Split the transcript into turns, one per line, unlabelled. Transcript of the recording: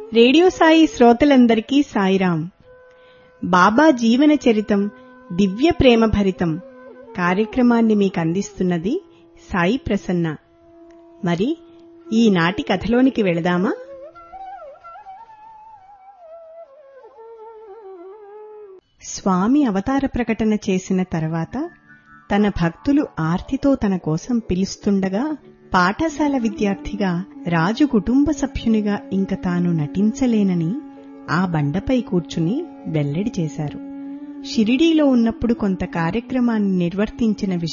radio Sai శ్రోతలందరికీ సాయిరాం బాబా జీవన చరితం దివ్య ప్రేమ భరితం కార్యక్రమాన్ని మీకు అందిస్తున్నది సాయి ప్రసన్న మరి ఈనాటి కథలోనికి వెళదామా స్వామి అవతార ప్రకటన చేసిన తర్వాత తన భక్తులు ఆర్తితో తన కోసం పిలుస్తుండగా పాఠశాల విద్యార్థిగా రాజు కుటుంబ సభ్యునిగా ఇంక తాను నటించలేనని ఆ బండపై కూర్చుని వెల్లడి చేశారు షిరిడీలో ఉన్నప్పుడు కొంత కార్యక్రమాన్ని నిర్వర్తించిన